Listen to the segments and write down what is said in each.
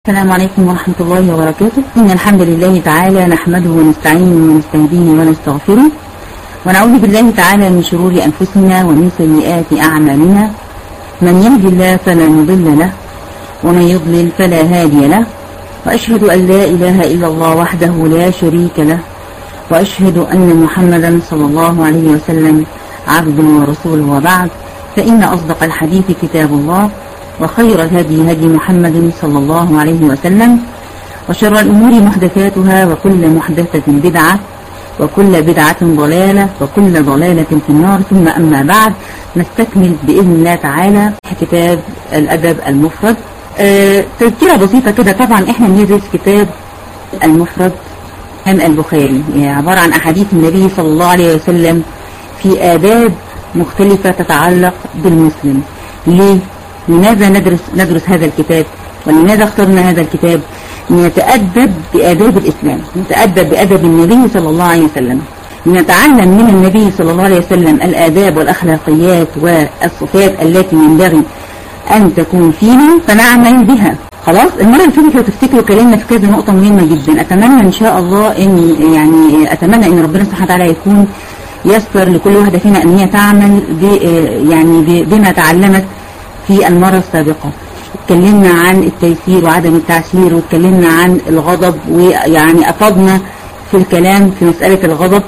السلام عليكم ورحمة الله وبركاته إن الحمد لله تعالى نحمده ونستعينه ونستهديه ونستغفره ونعوذ بالله تعالى من شرور أنفسنا ومن سيئات أعمالنا من يهدي الله فلا مضل له ومن يضلل فلا هادي له وأشهد أن لا إله إلا الله وحده لا شريك له وأشهد أن محمدا صلى الله عليه وسلم عبده ورسوله وبعد فإن أصدق الحديث كتاب الله وخير الهدي هدي محمد صلى الله عليه وسلم وشر الأمور محدثاتها وكل محدثة بدعة وكل بدعة ضلالة وكل ضلالة في النار ثم أما بعد نستكمل بإذن الله تعالى كتاب الأدب المفرد أه تذكرة بسيطة كده طبعا احنا بندرس كتاب المفرد عن البخاري يعني عبارة عن أحاديث النبي صلى الله عليه وسلم في آداب مختلفة تتعلق بالمسلم ليه؟ لماذا ندرس, ندرس هذا الكتاب ولماذا اخترنا هذا الكتاب لنتأدب بآداب الإسلام نتأدب بأدب النبي صلى الله عليه وسلم لنتعلم من النبي صلى الله عليه وسلم الآداب والأخلاقيات والصفات التي ينبغي أن تكون فينا فنعمل بها خلاص المرة اللي فاتت لو تفتكروا كلامنا في كذا نقطة مهمة جدا أتمنى إن شاء الله إن يعني أتمنى إن ربنا سبحانه وتعالى يكون يسر لكل واحدة فينا أن هي تعمل يعني بما تعلمت في المرة السابقة اتكلمنا عن التيسير وعدم التعسير واتكلمنا عن الغضب ويعني أفضنا في الكلام في مسألة الغضب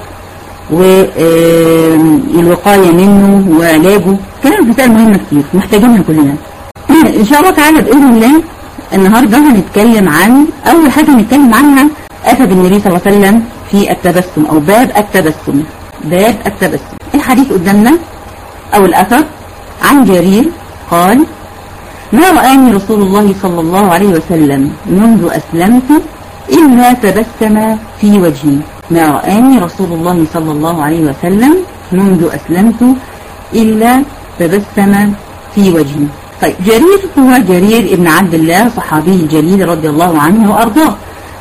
والوقاية منه وعلاجه كلام مسائل مهمة كتير محتاجينها كلنا إن شاء الله تعالى بإذن الله النهاردة هنتكلم عن أول حاجة هنتكلم عنها أدب النبي صلى الله عليه وسلم في التبسم أو باب التبسم باب التبسم الحديث قدامنا أو الأثر عن جرير قال ما رآني رسول الله صلى الله عليه وسلم منذ أسلمت إلا تبسم في وجهي ما رآني رسول الله صلى الله عليه وسلم منذ أسلمت إلا تبسم في وجهي طيب جرير هو جرير ابن عبد الله صحابي الجليل رضي الله عنه وأرضاه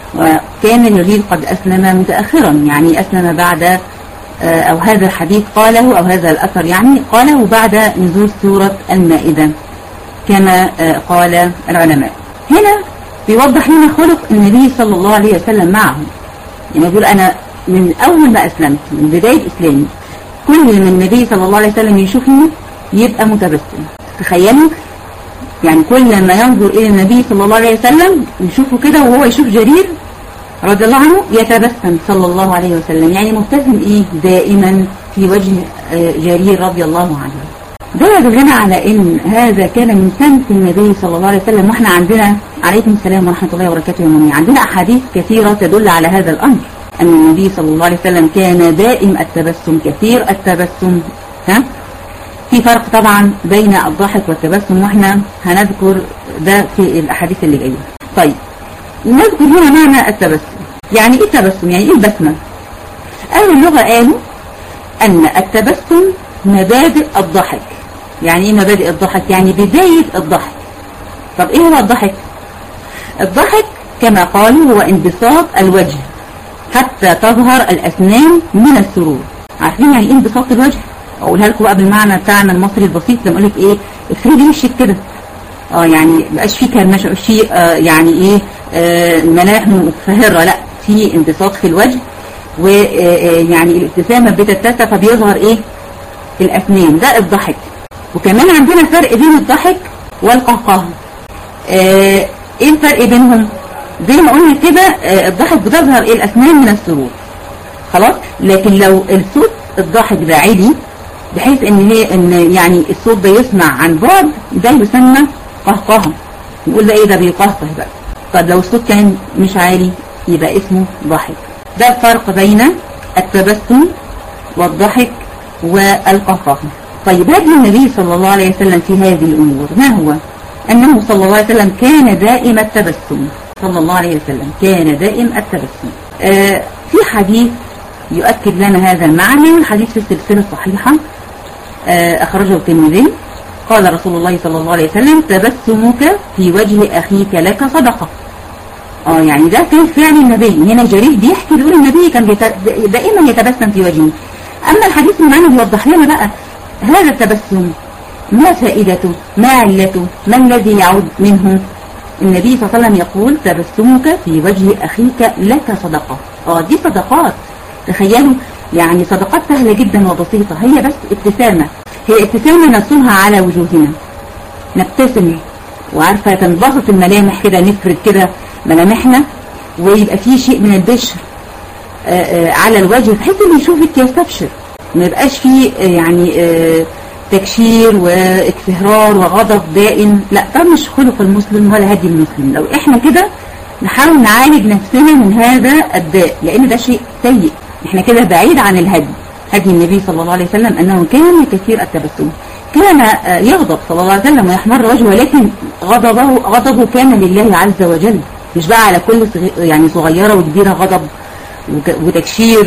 وكان جرير قد أسلم متأخرا يعني أسلم بعد أو هذا الحديث قاله أو هذا الأثر يعني قاله بعد نزول سورة المائدة كما قال العلماء هنا بيوضح لنا خلق النبي صلى الله عليه وسلم معهم يعني يقول أنا من أول ما أسلمت من بداية إسلامي كل من النبي صلى الله عليه وسلم يشوفني يبقى متبسم تخيلوا يعني كل ما ينظر إلى النبي صلى الله عليه وسلم يشوفه كده وهو يشوف جرير رضي الله عنه يتبسم صلى الله عليه وسلم يعني مبتسم إيه دائما في وجه جرير رضي الله عنه ده يدلنا على ان هذا كان من سمت النبي صلى الله عليه وسلم واحنا عندنا عليكم السلام ورحمة الله وبركاته يا عندنا احاديث كثيرة تدل على هذا الامر ان النبي صلى الله عليه وسلم كان دائم التبسم كثير التبسم ها في فرق طبعا بين الضحك والتبسم واحنا هنذكر ده في الاحاديث اللي جايه طيب نذكر هنا معنى التبسم يعني ايه التبسم يعني ايه البسمة اهل اللغة قالوا ان التبسم مبادئ الضحك يعني ايه مبادئ الضحك يعني بداية الضحك طب ايه هو الضحك الضحك كما قالوا هو انبساط الوجه حتى تظهر الاسنان من السرور عارفين يعني ايه انبساط الوجه اقولها لكم بقى بالمعنى بتاعنا المصري البسيط لما اقول لك ايه افردي وشك كده اه يعني مبقاش فيه كرمشه مبقاش فيه آه يعني ايه آه ملاح متفهره لا في انبساط في الوجه ويعني الابتسامه بتتسع فبيظهر ايه الاسنان ده الضحك وكمان عندنا فرق بين الضحك والقهقه آه ايه الفرق بينهم زي ما قلنا كده آه الضحك بتظهر ايه الاسنان من السرور خلاص لكن لو الصوت الضحك ده عالي بحيث ان هي ان يعني الصوت ده يسمع عن بعد ده يسمى قهقه نقول ده ايه ده بيقهقه بقى طب لو الصوت كان مش عالي يبقى اسمه ضحك ده الفرق بين التبسم والضحك والقهقه طيب هدي النبي صلى الله عليه وسلم في هذه الأمور ما هو أنه صلى الله عليه وسلم كان دائم التبسم صلى الله عليه وسلم كان دائم التبسم آه في حديث يؤكد لنا هذا المعنى والحديث في السلسلة الصحيحة آه أخرجه الترمذي قال رسول الله صلى الله عليه وسلم تبسمك في وجه أخيك لك صدقة اه يعني ده كان فعل النبي هنا جريح بيحكي بيقول النبي كان بيت... دائما يتبسم في وجهه أما الحديث اللي معنا بيوضح لنا بقى هذا التبسم ما فائدته ما علته ما الذي يعود منه النبي صلى الله عليه وسلم يقول تبسمك في وجه أخيك لك صدقة اه دي صدقات تخيلوا يعني صدقات سهلة جدا وبسيطة هي بس ابتسامة هي ابتسامة نرسمها على وجوهنا نبتسم وعارفة تنبسط الملامح كده نفرد كده ملامحنا ويبقى فيه شيء من البشر آآ آآ على الوجه بحيث اللي يشوفك يستبشر ما يبقاش فيه يعني تكشير واكفهار وغضب دائم لا ده مش خلق المسلم ولا هدي المسلم لو احنا كده نحاول نعالج نفسنا من هذا الداء لان ده شيء سيء احنا كده بعيد عن الهدي هدي النبي صلى الله عليه وسلم انه كان كثير التبسم كان يغضب صلى الله عليه وسلم ويحمر وجهه ولكن غضبه غضبه كان لله عز وجل مش بقى على كل يعني صغيرة وكبيرة غضب وتكشير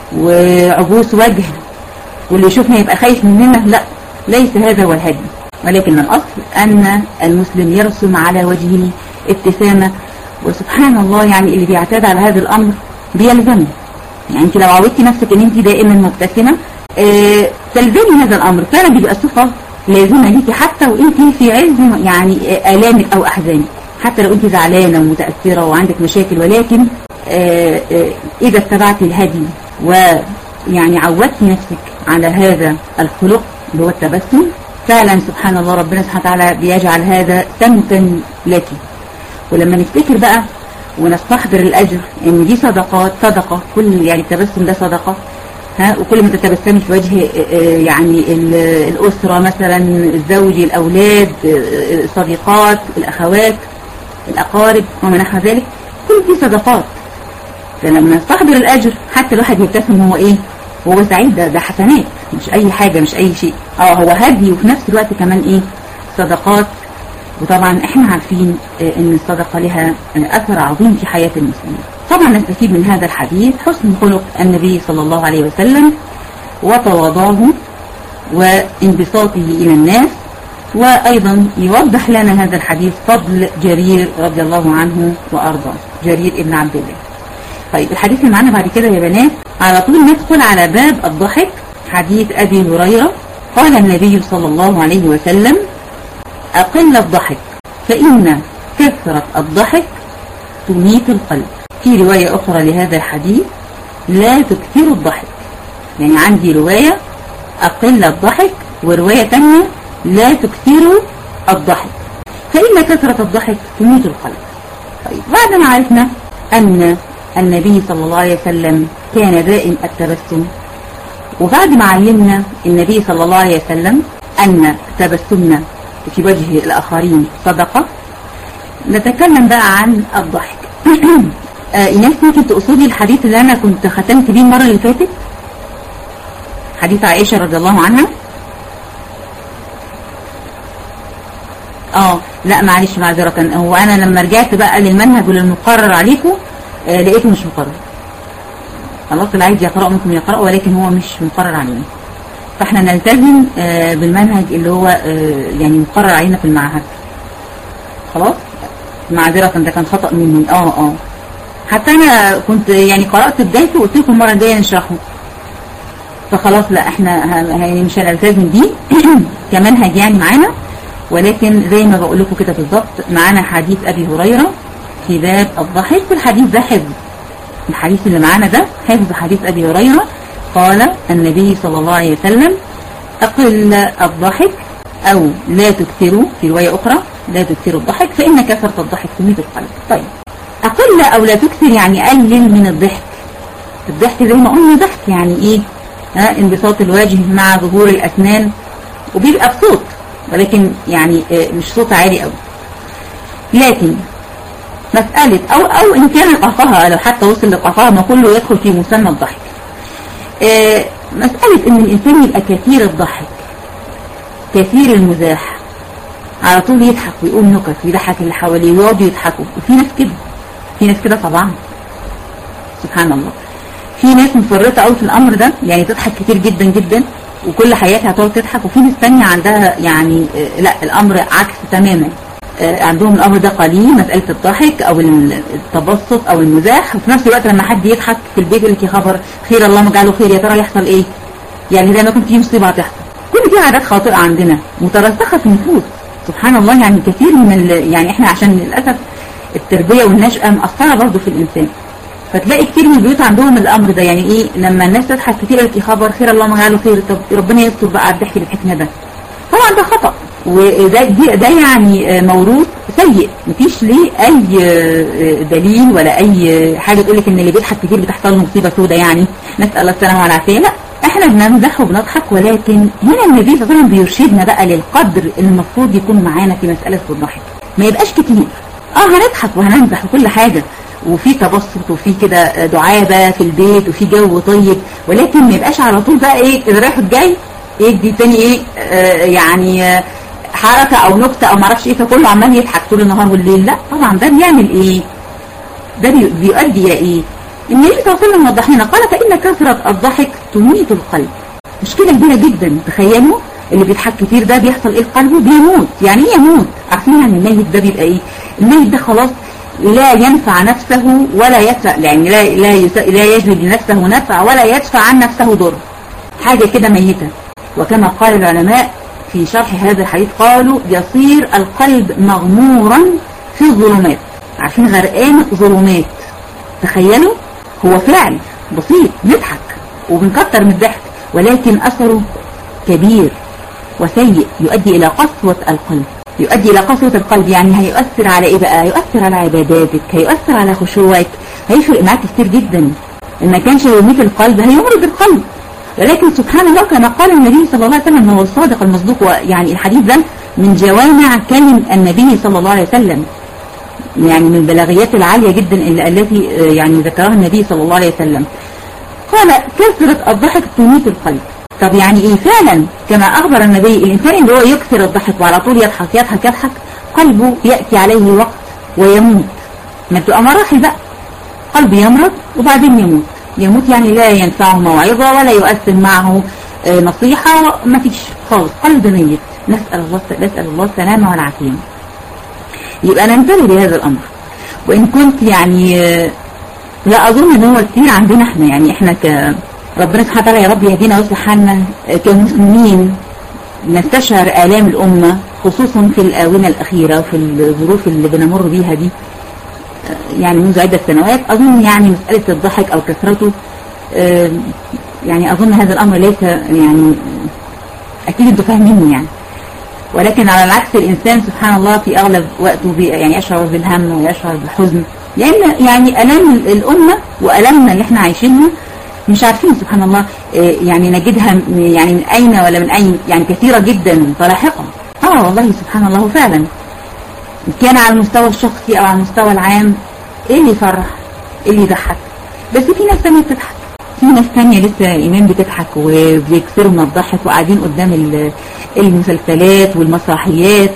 وعبوس وجه واللي يشوفنا يبقى خايف مننا لا ليس هذا هو الهدي ولكن الأصل أن المسلم يرسم على وجهه ابتسامة وسبحان الله يعني اللي بيعتاد على هذا الأمر بيلزمه يعني انت لو عودتي نفسك ان انت دائما مبتسمة اه تلزمي هذا الأمر فعلا بيبقى صفة لازمة ليكي حتى وانت في عز يعني آلامك أو أحزانك حتى لو انت زعلانة ومتأثرة وعندك مشاكل ولكن اه اه إذا اتبعت الهدي ويعني عودت نفسك على هذا الخلق اللي هو التبسم فعلا سبحان الله ربنا سبحانه وتعالى بيجعل هذا سمتا لك ولما نفتكر بقى ونستحضر الأجر ان دي صدقات صدقة كل يعني التبسم ده صدقة ها وكل ما تتبسمي في وجه يعني الأسرة مثلا الزوج الأولاد الصديقات الأخوات الأقارب وما نحو ذلك كل دي صدقات فلما نستحضر الأجر حتى الواحد يبتسم هو إيه هو سعيد ده, ده حسنات مش أي حاجة مش أي شيء اه هو هدي وفي نفس الوقت كمان إيه صدقات وطبعا احنا عارفين ان الصدقة لها اثر عظيم في حياة المسلمين طبعا نستفيد من هذا الحديث حسن خلق النبي صلى الله عليه وسلم وتواضعه وانبساطه الى الناس وايضا يوضح لنا هذا الحديث فضل جرير رضي الله عنه وارضاه جرير ابن عبد الله طيب الحديث اللي معانا بعد كده يا بنات على طول ندخل على باب الضحك حديث ابي هريرة قال النبي صلى الله عليه وسلم أقل الضحك فإن كثرة الضحك تميت القلب في رواية أخرى لهذا الحديث لا تكثر الضحك يعني عندي رواية أقل الضحك ورواية تانية لا تكثر الضحك فإن كثرة الضحك تميت القلب طيب بعد ما عرفنا أن النبي صلى الله عليه وسلم كان دائم التبسم وبعد ما علمنا النبي صلى الله عليه وسلم أن تبسمنا في وجه الآخرين صدقة نتكلم بقى عن الضحك آه إناس ممكن تقصدي الحديث اللي أنا كنت ختمت بيه المرة اللي فاتت حديث عائشة رضي الله عنها اه لا معلش معذرة هو أنا لما رجعت بقى للمنهج وللمقرر عليكم آه لقيته مش مقرر خلاص اللي عايز يقرأ ممكن يقرأ ولكن هو مش مقرر علينا فاحنا نلتزم آه بالمنهج اللي هو آه يعني مقرر علينا في المعهد خلاص معذرة ده كان خطأ مني اه اه حتى انا كنت يعني قرأت بدايته وقلت لكم المرة الجاية نشرحه فخلاص لا احنا يعني مش هنلتزم بيه كمنهج يعني معانا ولكن زي ما بقول لكم كده بالظبط معانا حديث ابي هريرة في باب الضحك والحديث ده حفظ الحديث اللي معانا ده حفظ حديث ابي هريرة قال النبي صلى الله عليه وسلم أقل الضحك أو لا تكثروا في رواية أخرى لا تكثروا الضحك فإن كثرة الضحك تميت القلب طيب أقل أو لا تكثر يعني قلل من الضحك الضحك زي ما قلنا ضحك يعني إيه ها انبساط الوجه مع ظهور الأسنان وبيبقى بصوت ولكن يعني مش صوت عالي قوي لكن مسألة أو أو إن كان القهقهة لو حتى وصل للقهقهة ما كله يدخل في مسمى الضحك آه مسألة ان الانسان يبقى كثير الضحك كثير المزاح على طول يضحك ويقول نكت ويضحك اللي حواليه ويقعدوا يضحكوا وفي ناس كده في ناس كده طبعا سبحان الله في ناس مفرطة قوي في الامر ده يعني تضحك كتير جدا جدا وكل حياتها تقعد تضحك وفي ناس تانية عندها يعني آه لا الامر عكس تماما آه عندهم الامر ده قليل مسألة الضحك او التبسط او المزاح وفي نفس الوقت لما حد يضحك في البيت يقول لك يا خبر خير اللهم اجعله خير يا ترى يحصل ايه يعني زي ما كنت في مصيبة هتحصل كل دي عادات خاطئة عندنا مترسخة في النفوس سبحان الله يعني كثير من ال... يعني احنا عشان للأسف التربية والنشأة مأثرة برضه في الإنسان فتلاقي كتير من البيوت عندهم الأمر ده يعني إيه لما الناس تضحك كتير قالت خبر خير اللهم اجعله خير طب ربنا يستر بقى على الضحك بالحكمة ده طبعا ده خطأ وده ده يعني موروث سيء مفيش ليه أي دليل ولا أي حاجة تقول لك إن اللي بيضحك كتير بتحصل له مصيبة سودة يعني نسأل الله السلامة والعافية لا احنا بنمزح وبنضحك ولكن هنا النبي صلى الله عليه وسلم بيرشدنا بقى للقدر اللي المفروض يكون معانا في مسألة الضحك ما يبقاش كتير اه هنضحك وهنمزح وكل حاجة وفي تبسط وفي كده دعابة في البيت وفي جو طيب ولكن ما يبقاش على طول بقى ايه اللي رايح جاي يدي تاني ايه آه يعني آه حركة او نكتة او معرفش ايه فكله عمال يضحك طول النهار والليل لا طبعا ده بيعمل ايه ده بيؤدي الى ايه النبي صلى الله عليه وسلم وضح لنا قال فإن كثرة الضحك تميت القلب مشكلة كبيرة جدا تخيلوا اللي بيضحك كتير ده بيحصل ايه قلبه بيموت يعني ايه يموت عارفين يعني الميت ده بيبقى ايه الميت ده خلاص لا ينفع نفسه ولا يدفع يعني لا لا لا يجلب لنفسه نفع ولا يدفع عن نفسه ضر حاجة كده ميتة وكما قال العلماء في شرح هذا الحديث قالوا يصير القلب مغمورا في الظلمات عارفين غرقان ظلمات تخيلوا هو فعل بسيط نضحك وبنكتر من الضحك ولكن أثره كبير وسيء يؤدي إلى قسوة القلب يؤدي إلى قسوة القلب يعني هيؤثر على إيه بقى هيؤثر على عباداتك هيؤثر على خشوعك هيفرق معاك كتير جدا إن ما كانش يميت القلب هيمرض القلب ولكن سبحان الله كما قال النبي صلى الله عليه وسلم هو الصادق المصدوق يعني الحديث ده من جوامع كلم النبي صلى الله عليه وسلم يعني من البلاغيات العالية جدا التي يعني ذكرها النبي صلى الله عليه وسلم قال كثرة الضحك تميت القلب طب يعني ايه فعلا كما اخبر النبي الانسان اللي هو يكثر الضحك وعلى طول يضحك يضحك يضحك قلبه يأتي عليه وقت ويموت ما بتبقى مراحل بقى قلب يمرض وبعدين يموت يموت يعني لا ينفعه موعظة ولا يؤثر معه نصيحة ما فيش خالص قلب ميت نسأل الله نسأل الله السلامة والعافية يبقى ننتبه لهذا الأمر وإن كنت يعني لا أظن إن هو كتير عندنا إحنا يعني إحنا ك ربنا سبحانه وتعالى يا رب يهدينا ويصلح حالنا كمسلمين نستشعر آلام الأمة خصوصا في الآونة الأخيرة وفي الظروف اللي بنمر بيها دي يعني منذ عدة سنوات أظن يعني مسألة الضحك أو كثرته يعني أظن هذا الأمر ليس يعني أكيد أنتوا فاهميني يعني ولكن على العكس الإنسان سبحان الله في أغلب وقته يعني يشعر بالهم ويشعر بالحزن لأن يعني ألام الأمة وألامنا اللي احنا عايشينها مش عارفين سبحان الله يعني نجدها يعني من أين ولا من أين يعني كثيرة جدا طلاحقة آه والله سبحان الله فعلا كان على المستوى الشخصي أو على المستوى العام إيه اللي يفرح إيه اللي يضحك بس في ناس تانية بتضحك في ناس تانية لسه إيمان بتضحك وبيكسروا من الضحك وقاعدين قدام المسلسلات والمسرحيات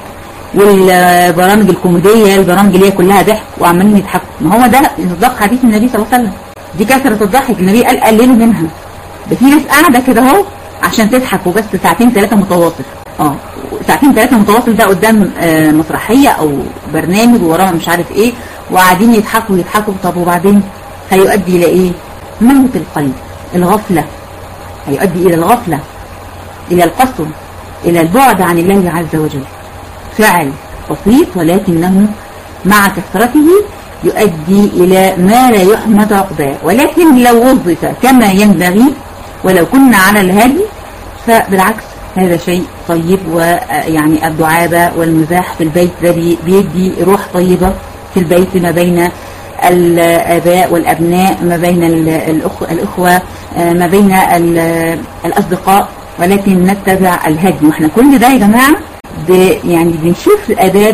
والبرامج الكوميدية البرامج اللي هي كلها ضحك وعمالين يضحكوا ما هو ده مصداق حديث النبي صلى الله عليه وسلم دي كثرة الضحك النبي قال قللوا منها ده في ناس قاعدة كده اهو عشان تضحك وبس ساعتين ثلاثة متواصل اه ساعتين ثلاثة متواصل ده قدام آه مسرحية او برنامج وراها مش عارف ايه وقاعدين يضحكوا يضحكوا طب وبعدين هيؤدي الى ايه موت القلب الغفلة هيؤدي الى الغفلة الى القسوة الى البعد عن الله عز وجل فعل بسيط ولكنه مع كثرته يؤدي إلى ما لا يحمد عقباه ولكن لو وظف كما ينبغي ولو كنا على الهدي فبالعكس هذا شيء طيب ويعني الدعابة والمزاح في البيت ده بيدي روح طيبة في البيت ما بين الآباء والأبناء ما بين الأخوة ما بين الأصدقاء ولكن نتبع الهدي واحنا كل ده يا جماعة يعني بنشوف الآداب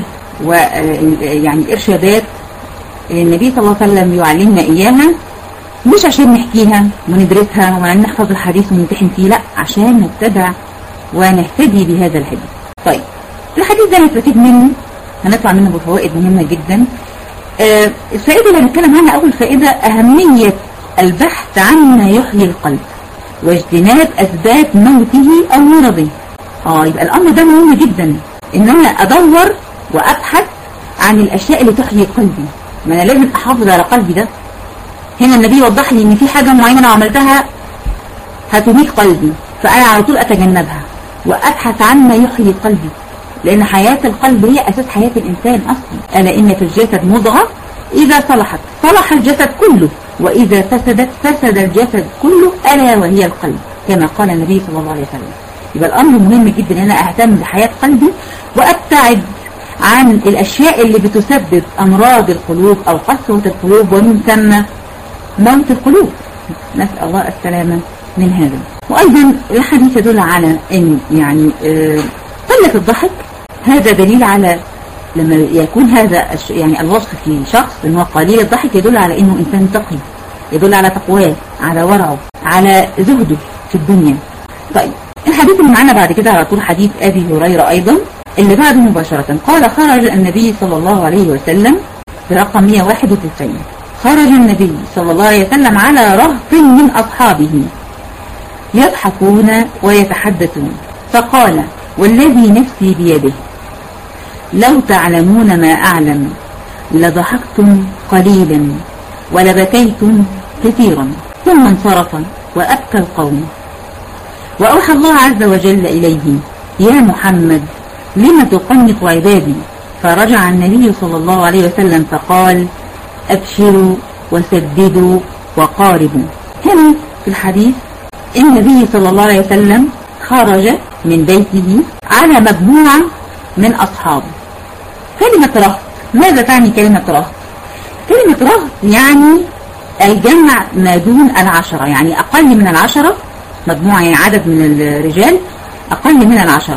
ويعني الإرشادات النبي صلى الله عليه وسلم يعلمنا إياها مش عشان نحكيها وندرسها ولا نحفظ الحديث ونمتحن فيه لا عشان نتبع ونهتدي بهذا الهدي طيب الحديث ده نستفيد منه هنطلع منه بفوائد مهمة جدا آه الفائدة اللي هنتكلم عنها أول فائدة أهمية البحث عن ما يحيي القلب واجتناب أسباب موته أو مرضه اه يبقى الأمر ده مهم جدا إن أنا أدور وأبحث عن الأشياء اللي تحيي قلبي ما أنا لازم أحافظ على قلبي ده هنا النبي وضح لي إن في حاجة معينة لو عملتها هتميت قلبي فأنا على طول أتجنبها وأبحث عن ما يحيي قلبي لأن حياة القلب هي أساس حياة الإنسان أصلا ألا إن في الجسد مضغة إذا صلحت صلح الجسد كله وإذا فسدت فسد الجسد كله ألا وهي القلب كما قال النبي صلى الله عليه وسلم يبقى الأمر مهم جدا أن أنا أهتم بحياة قلبي وأبتعد عن الأشياء اللي بتسبب أمراض القلوب أو قسوة القلوب ومن ثم موت القلوب نسأل الله السلامة من هذا وأيضا الحديث يدل على أن يعني قلة الضحك هذا دليل على لما يكون هذا يعني الوصف في شخص ان هو قليل الضحك يدل على انه انسان تقي يدل على تقواه على ورعه على زهده في الدنيا طيب الحديث اللي معانا بعد كده على طول حديث ابي هريره ايضا اللي بعده مباشره قال خرج النبي صلى الله عليه وسلم برقم 191 خرج النبي صلى الله عليه وسلم على رهط من اصحابه يضحكون ويتحدثون فقال والذي نفسي بيده لو تعلمون ما أعلم لضحكتم قليلا ولبكيتم كثيرا ثم انصرف وأبكى القوم وأوحى الله عز وجل إليه يا محمد لم تقنط عبادي فرجع النبي صلى الله عليه وسلم فقال أبشروا وسددوا وقاربوا هنا في الحديث النبي صلى الله عليه وسلم خرج من بيته على مجموعة من أصحابه كلمة رهط ماذا تعني كلمة رهط كلمة رهط يعني الجمع ما دون العشرة يعني أقل من العشرة مجموعة يعني عدد من الرجال أقل من العشرة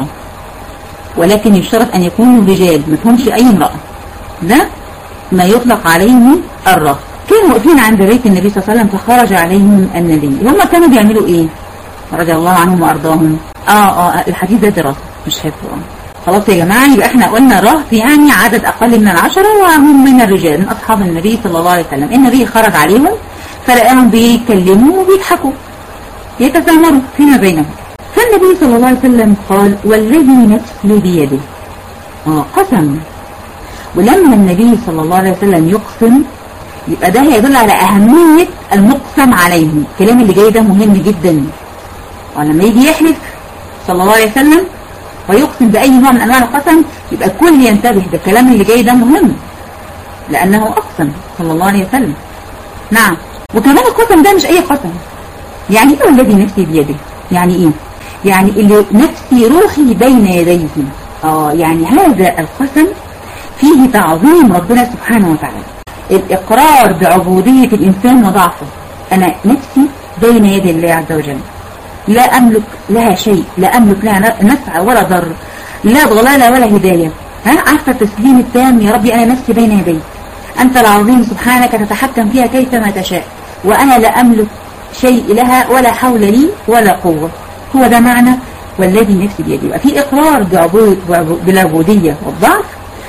ولكن يشترط أن يكونوا رجال ما تكونش أي امرأة ده ما يطلق عليه الرهط كانوا واقفين عند بيت النبي صلى الله عليه وسلم فخرج عليهم النبي هم كانوا بيعملوا ايه رضي الله عنهم وارضاهم اه اه الحديث ده دراسة مش حفظه خلاص يا جماعة يبقى احنا قلنا رهط يعني عدد اقل من العشرة وهم من الرجال من اصحاب النبي صلى الله عليه وسلم النبي خرج عليهم فلقاهم بيتكلموا وبيضحكوا يتسامروا فيما بينهم فالنبي صلى الله عليه وسلم قال والذي نفسي بيده اه قسم ولما النبي صلى الله عليه وسلم يقسم يبقى ده هيدل على أهمية المقسم عليه الكلام اللي جاي ده مهم جدا ولما يجي يحلف صلى الله عليه وسلم ويقسم بأي نوع من أنواع القسم يبقى الكل ينتبه ده الكلام اللي جاي ده مهم لأنه أقسم صلى الله عليه وسلم نعم وكمان القسم ده مش أي قسم يعني إيه الذي نفسي بيده يعني إيه يعني اللي نفسي روحي بين يديه آه يعني هذا القسم فيه تعظيم ربنا سبحانه وتعالى الإقرار بعبودية الإنسان وضعفه أنا نفسي بين يدي الله عز وجل لا أملك لها شيء لا أملك لها نفع ولا ضر لا ضلالة ولا هداية ها عارفة التسليم التام يا ربي أنا نفسي بين يديك أنت العظيم سبحانك تتحكم فيها كيفما تشاء وأنا لا أملك شيء لها ولا حول لي ولا قوة هو ده معنى والذي نفسي بيدي يبقى في إقرار بعبود بالعبودية والضعف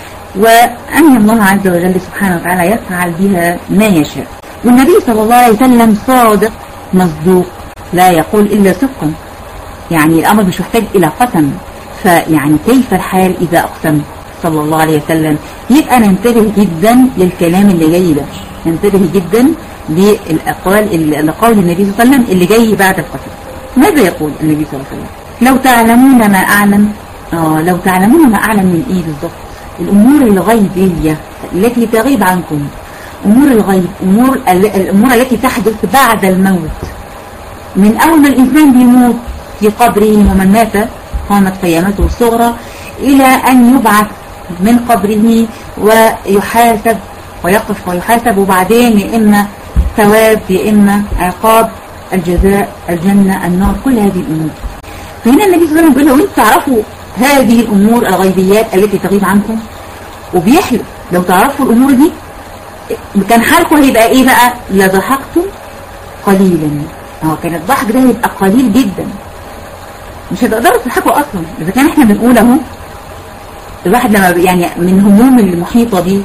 وأن الله عز وجل سبحانه وتعالى يفعل بها ما يشاء والنبي صلى الله عليه وسلم صادق مصدوق لا يقول إلا صدقا يعني الأمر مش محتاج إلى قسم فيعني كيف الحال إذا أقسم صلى الله عليه وسلم يبقى ننتبه جدا للكلام اللي جاي ده ننتبه جدا للأقوال لقول النبي صلى الله عليه وسلم اللي جاي بعد القسم ماذا يقول النبي صلى الله عليه وسلم لو تعلمون ما أعلم آه لو تعلمون ما أعلم من إيه بالضبط الأمور الغيبية التي تغيب عنكم أمور الغيب أمور الأمور التي تحدث بعد الموت من أول ما الإنسان بيموت في قبره ومن مات قامت قيامته الصغرى إلى أن يبعث من قبره ويحاسب ويقف ويحاسب وبعدين يا إما ثواب يا إما عقاب الجزاء الجنة النار كل هذه الأمور فهنا النبي صلى الله عليه وسلم بيقول لو انتم تعرفوا هذه الأمور الغيبيات التي تغيب عنكم وبيحلف لو تعرفوا الأمور دي كان حالكم هيبقى ايه بقى لضحكتم قليلا هو كان الضحك ده هيبقى قليل جدا مش هتقدروا تضحكوا اصلا اذا كان احنا بنقول اهو الواحد لما يعني من هموم المحيطة دي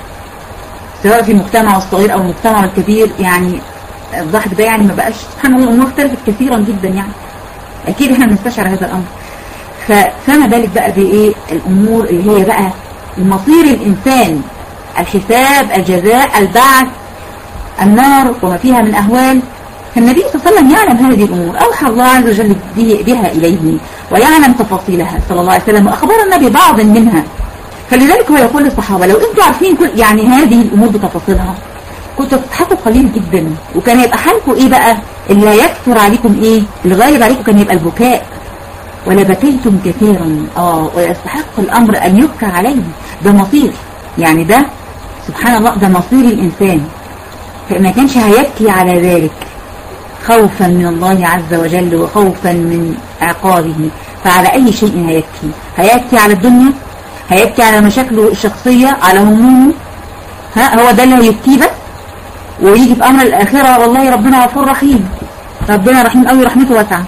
سواء في المجتمع الصغير او المجتمع الكبير يعني الضحك ده يعني ما بقاش سبحان الله الامور اختلفت كثيرا جدا يعني اكيد احنا بنستشعر هذا الامر فما بالك بقى بايه الامور اللي هي بقى مصير الانسان الحساب الجزاء البعث النار وما فيها من اهوال فالنبي صلى الله عليه وسلم يعلم هذه الأمور أوحى الله عز وجل بها إليه ويعلم تفاصيلها صلى الله عليه وسلم وأخبرنا ببعض منها فلذلك هو يقول للصحابة لو انتوا عارفين كل يعني هذه الأمور بتفاصيلها كنتوا تضحكوا قليل جدا وكان يبقى حالكم ايه بقى اللي هيكثر عليكم ايه الغالب عليكم كان يبقى البكاء ولبكيتم كثيرا اه ويستحق الأمر أن يبكى عليه ده مصير يعني ده سبحان الله ده مصير الإنسان فما كانش هيبكي على ذلك خوفا من الله عز وجل وخوفا من عقابه فعلى أي شيء هيبكي هيبكي على الدنيا هيبكي على مشاكله الشخصية على همومه ها هو ده اللي هيبكيه بس ويجي في أمر الآخرة والله ربنا غفور رحيم ربنا رحيم قوي رحمته واسعة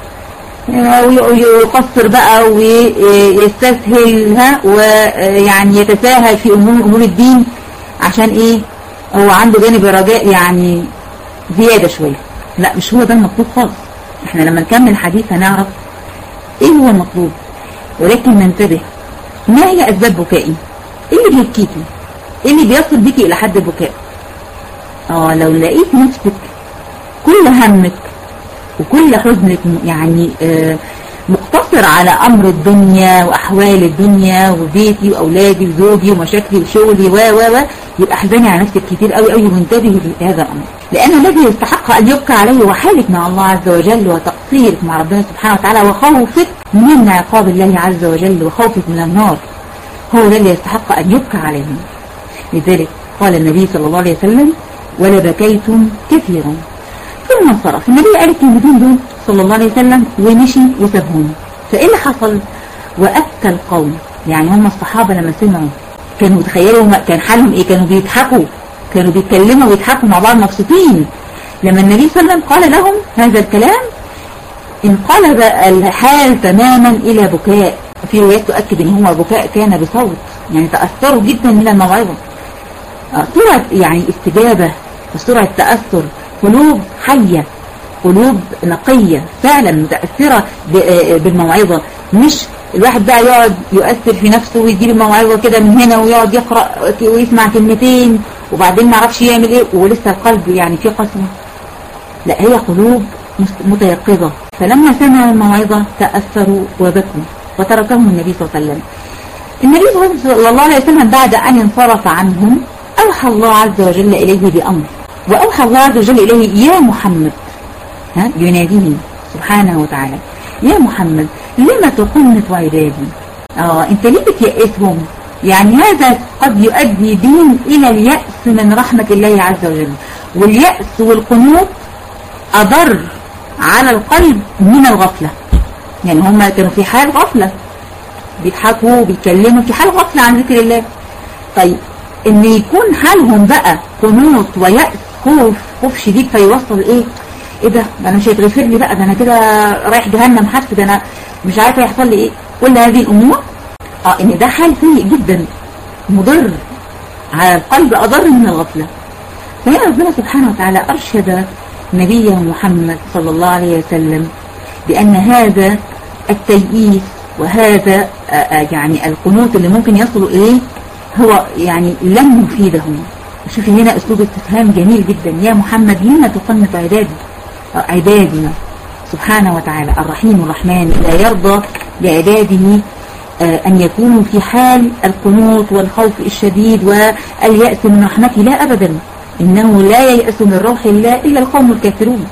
ويقصر بقى ويستسهل ها ويعني يتساهل في أمور, أمور الدين عشان ايه هو عنده جانب رجاء يعني زيادة شوية لا مش هو ده المطلوب خالص احنا لما نكمل الحديث هنعرف ايه هو المطلوب ولكن ننتبه ما هي اسباب بكائي ايه اللي بيبكيكي ايه اللي بيصل بيكي الى حد البكاء اه لو لقيت نفسك كل همك وكل حزنك يعني آه مقتصر على امر الدنيا واحوال الدنيا وبيتي واولادي وزوجي ومشاكلي وشغلي و و و يبقى احزني على نفسك كتير قوي قوي وانتبهي لهذا الامر لان الذي يستحق ان يبكى عليه هو حالك مع الله عز وجل وتقصيرك مع ربنا سبحانه وتعالى وخوفك من عقاب الله عز وجل وخوفك من النار هو ده اللي يستحق ان يبكى عليه لذلك قال النبي صلى الله عليه وسلم ولبكيتم كثيرا ثم انصرف النبي قال الكلمتين دول صلى الله عليه وسلم ومشي وسابهم فايه اللي حصل وأبكى القوم يعني هم الصحابة لما سمعوا كانوا تخيلوا كان حالهم ايه كانوا بيضحكوا كانوا بيتكلموا ويضحكوا مع بعض مبسوطين لما النبي صلى الله عليه وسلم قال لهم هذا الكلام انقلب الحال تماما الى بكاء في روايات تؤكد ان هو بكاء كان بصوت يعني تأثروا جدا من الموعظة سرعة يعني استجابة وسرعة تأثر قلوب حية قلوب نقية فعلا متأثرة بالموعظة مش الواحد بقى يقعد يؤثر في نفسه ويجيب الموعظة كده من هنا ويقعد يقرأ ويسمع كلمتين وبعدين ما عرفش يعمل ايه ولسه القلب يعني فيه قسوة لا هي قلوب متيقظة فلما سمعوا الموعظة تأثروا وبكوا وتركهم النبي صلى الله عليه وسلم النبي صلى الله عليه وسلم بعد أن انصرف عنهم أوحى الله عز وجل إليه بأمر وأوحى الله عز وجل إليه يا محمد ها يناديه سبحانه وتعالى يا محمد لما تقنط عبادي اه انت ليه بتيأسهم يعني هذا قد يؤدي بهم الى اليأس من رحمة الله عز وجل واليأس والقنوط اضر على القلب من الغفلة يعني هم كانوا في حال غفلة بيضحكوا وبيتكلموا في حال غفلة عن ذكر الله طيب ان يكون حالهم بقى قنوط ويأس خوف خوف شديد فيوصل ايه ايه ده ده انا مش هيتغفر لي بقى ده انا كده رايح جهنم حتى ده انا مش عارفه يحصل لي ايه كل هذه الامور اه ان ده حال سيء جدا مضر على القلب اضر من الغفله فهي ربنا سبحانه وتعالى ارشد نبيه محمد صلى الله عليه وسلم بان هذا التيئيس وهذا آآ آآ يعني القنوط اللي ممكن يصلوا اليه هو يعني لن يفيدهم شوفي هنا اسلوب استفهام جميل جدا يا محمد لما تقنط عبادي عبادي سبحانه وتعالى الرحيم الرحمن لا يرضى لعباده أن يكونوا في حال القنوط والخوف الشديد واليأس من رحمته لا أبدا إنه لا ييأس من روح الله إلا القوم الكافرون